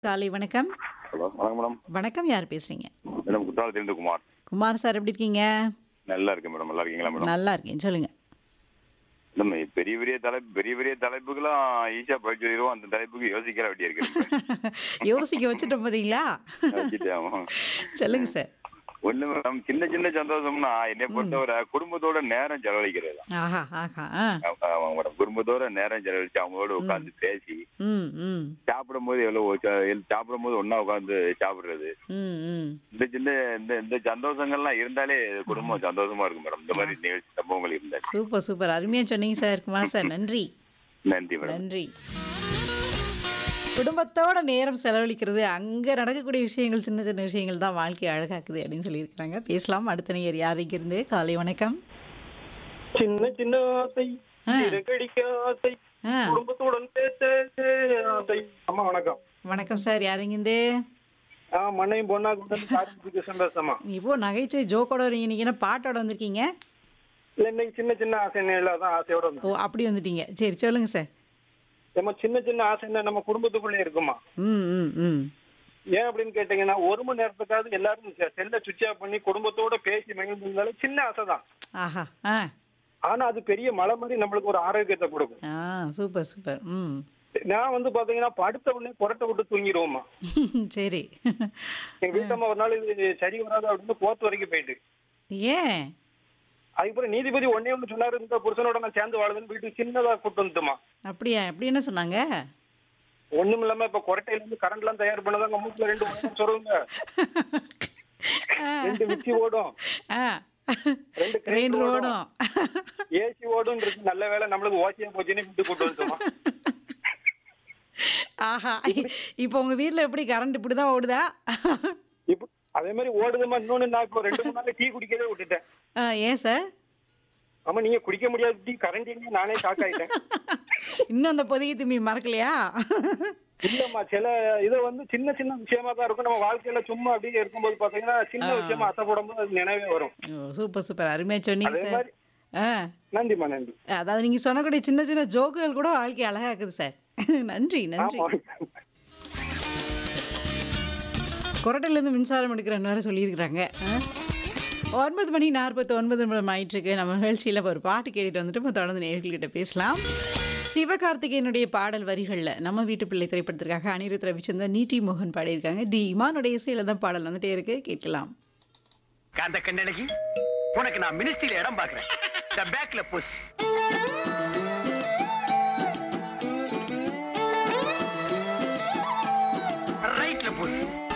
காலை வணக்கம் ஹலோ வணக்கம் மேடம் வணக்கம் யார் பேசுறீங்க மேடம் குற்றாலத்திலிருந்து குமார் குமார் சார் எப்படி இருக்கீங்க நல்லா இருக்கேன் மேடம் நல்லா இருக்கீங்களா மேடம் நல்லா இருக்கேன் சொல்லுங்க நம்ம பெரிய பெரிய தலைப்பு பெரிய பெரிய தலைப்புக்கெல்லாம் ஈஸியா போயிட்டு சொல்லிடுவோம் அந்த தலைப்புக்கு யோசிக்கிற வேண்டிய இருக்கு யோசிக்க வச்சுட்டோம் பார்த்தீங்களா வச்சுட்டு, ஆமா. சொல்லுங்க சார் ஒண்ணு மேடம் சின்ன சின்ன சந்தோஷம்னா என்னை பொறுத்தவரை குடும்பத்தோட நேரம் செலவழிக்கிறது தான். ஆஹா ஆஹா ஆ ஆமா, ஆமா மேடம் குடும்பத்தோட நேரம் செலவழிச்சு அவங்களோட உட்கார்ந்து பேசி ம் ம் சாப்பிடும் போது எவ்வளவு ச- சாப்பிடும் போது ஒன்னா உட்கார்ந்து சாப்பிடுறது ம் ம் இந்த சின்ன இந்த இந்த சந்தோஷங்கள்லாம் இருந்தாலே குடும்பம் சந்தோஷமா இருக்கும் மேடம் இந்த மாதிரி நிகழ்ச்சி சம்பவங்கள் இருந்தாலே சூப்பர் சூப்பர் அருமையாக சொன்னீங்க சார் குமார் சார் நன்றி நன்றி மேடம் நன்றி குடும்பத்தோட நேரம் செலவழிக்கிறது அங்கே நடக்கக்கூடிய விஷயங்கள் சின்ன சின்ன விஷயங்கள் தான் வாழ்க்கையை அழகாக்குது அப்படின்னு சொல்லியிருக்கிறாங்க பேசலாம் அடுத்த நேயர் யாருக்கு இருந்து காலை வணக்கம் சின்ன சின்ன ஆசை ஆ. சிறகடிக்க ஆசை ஆ குடும்பத்துடன் பேச ஆசை அம்மா வணக்கம் வணக்கம் சார் யாருங்கிருந்து ஆ மண்ணையும் பொண்ணா கொண்டு சந்தோஷமா இப்போ நகைச்சுவை ஜோக்கோட வரீங்க இன்னைக்கு என்ன பாட்டோட வந்திருக்கீங்க இல்ல இன்னைக்கு சின்ன சின்ன ஆசை தான் ஆசையோட வந்து ஓ அப்படி வந்துட்டீங்க சரி சொல்லுங்க சார் நம்ம சின்ன சின்ன ஆசை நம்ம குடும்பத்துக்குள்ளே இருக்குமா ம் ம் ம் ஏன் அப்படின்னு கேட்டீங்கன்னா ஒரு மணி நேரத்துக்காவது எல்லாரும் செல்ல சுவிட்ச் ஆஃப் பண்ணி குடும்பத்தோட பேசி மகிழ்ந்தாலும் சின்ன ஆசை தான் ஆஹா ஆ ஆனா அது பெரிய மலை மாதிரி நம்மளுக்கு ஒரு ஆரோக்கியத்தை கொடுக்கும் ஆ சூப்பர் சூப்பர் ம் நான் வந்து பாத்தீங்கன்னா படுத்த உடனே புரட்ட விட்டு தூங்கிடுவோமா சரி எங்க வீட்டம்மா ஒரு நாள் இது சரி வராது அப்படின்னு கோர்ட் வரைக்கும் போயிட்டு ஏன் அதுக்கப்புறம் நீதிபதி ஒன்னே ஒன்று சொன்னாரு இந்த புருஷனோட நான் சேர்ந்து வாழுதுன்னு வீட்டுக்கு சின்னதா கூட்டு வந்துட்டுமா அப்படியா எப்படி என்ன சொன்னாங்க ஒண்ணும் இல்லாம இப்ப கொரட்டையில இருந்து கரண்ட் எல்லாம் தயார் பண்ணதாங்க மூக்குல ரெண்டு உலகம் சொல்லுங்க ரெண்டு மிக்சி ஓடும் ஆ ரெண்டு கிரைண்டர் ஓடும் ஏசி ஓடும் இருக்கு நல்ல வேலை நம்மளுக்கு ஓசியா போச்சுன்னு வீட்டு கூட்டு வந்துட்டோமா ஆஹா இப்போ உங்க வீட்ல எப்படி கரண்ட் இப்படி தான் ஓடுதா இப்போ அதே மாதிரி ஓடுதுமா இன்னொன்னு நான் இப்போ ரெண்டு மூணு நாள் டீ குடிக்கவே விட்டுட்டேன் ஆ, ஏன் சார் ஆமா நீங்க குடிக்க முடியாது டீ கரண்ட் எங்க நானே ஷாக் ஆயிட்டேன் இன்னும் அந்த பொதிகை திரும்பி மறக்கலையா இல்லம்மா சில இதை வந்து சின்ன சின்ன விஷயமா தான் இருக்கும் நம்ம வாழ்க்கையில சும்மா அப்படியே இருக்கும்போது பாத்தீங்கன்னா சின்ன விஷயமா ஆசைப்படும் போது அது நினைவே வரும் ஓ சூப்பர் சூப்பர் அருமையாக சொன்னீங்க அதே சார் மாதிரி ஆ நன்றிம்மா நன்றி அதாவது நீங்கள் சொன்னக்கூடிய சின்ன சின்ன ஜோக்குகள் கூட வாழ்க்கை அழகாக்குது சார் நன்றி நன்றி ஆமா கொரட்டையிலேருந்து மின்சாரம் எடுக்கிறேன்னு வேறு சொல்லியிருக்கிறாங்க ஆ? ஒன்பது மணி நாற்பத்தி ஒன்பது நிமிடம் ஆயிட்டுருக்கு நம்ம நிகழ்ச்சியில் ஒரு பாட்டு கேட்டுட்டு வந்துட்டு நம்ம தொடர்ந்து நேர்கள்கிட்ட பேசலாம் சிவகார்த்திகேயனுடைய பாடல் வரிகளில் நம்ம வீட்டு பிள்ளை திரைப்படத்திற்காக அனிருத் ரவிச்சந்தர் நீட்டி மோகன் பாடியிருக்காங்க டி இமானுடைய இசையில் தான் பாடல் வந்துட்டே இருக்கு கேட்கலாம் காந்த கண்ணழகி உனக்கு நான் மினிஸ்ட்ரியில இடம் பாக்குறேன் த பேக்ல புஷ் ரைட்ல புஷ்